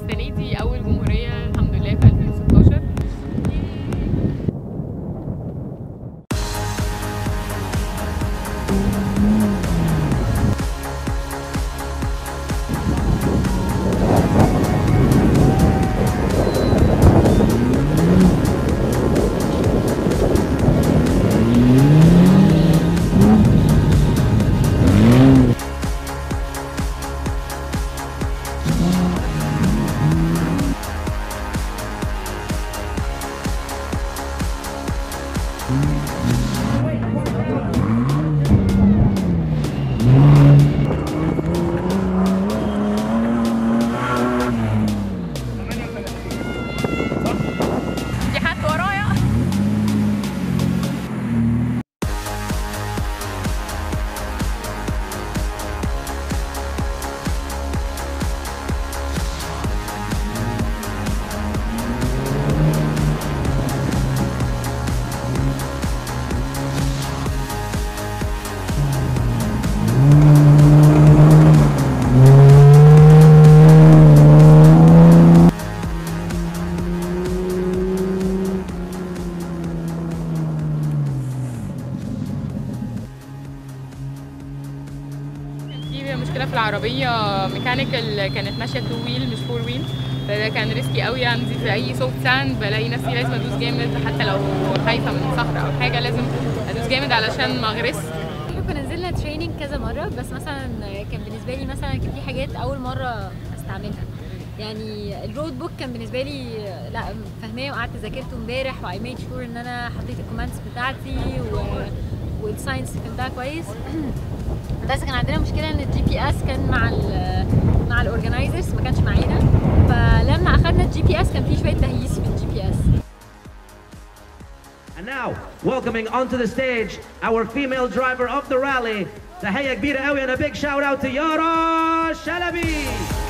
السنه دي اول جمهوريه الحمد لله في 2016 في حد ورايا كان في مشكله في العربيه ميكانيكال كانت ماشيه تو ويل مش فور ويل فده كان ريسكي قوي عندي في اي سوفت ساند بلاقي نفسي لازم ادوس جامد حتى لو خايفه من صخره او حاجه لازم ادوس جامد علشان ما اغرس احنا كنا نزلنا تريننج كذا مره بس مثلا كان بالنسبه لي مثلا كان في حاجات اول مره استعملها يعني الرود بوك كان بالنسبه لي لا فاهماه وقعدت ذاكرته امبارح واي ميد شور ان انا حطيت الكوماندز بتاعتي و... والساينس فهمتها كويس بس كان عندنا مشكله ان الجي بي اس كان مع ال مع الاورجنايزرز ما كانش معانا فلما اخدنا الجي بي اس كان في شويه تهييس في الجي بي اس And now, welcoming onto the stage our female driver of the rally. تحية كبيرة قوي and a big shout out to Yara Shalabi.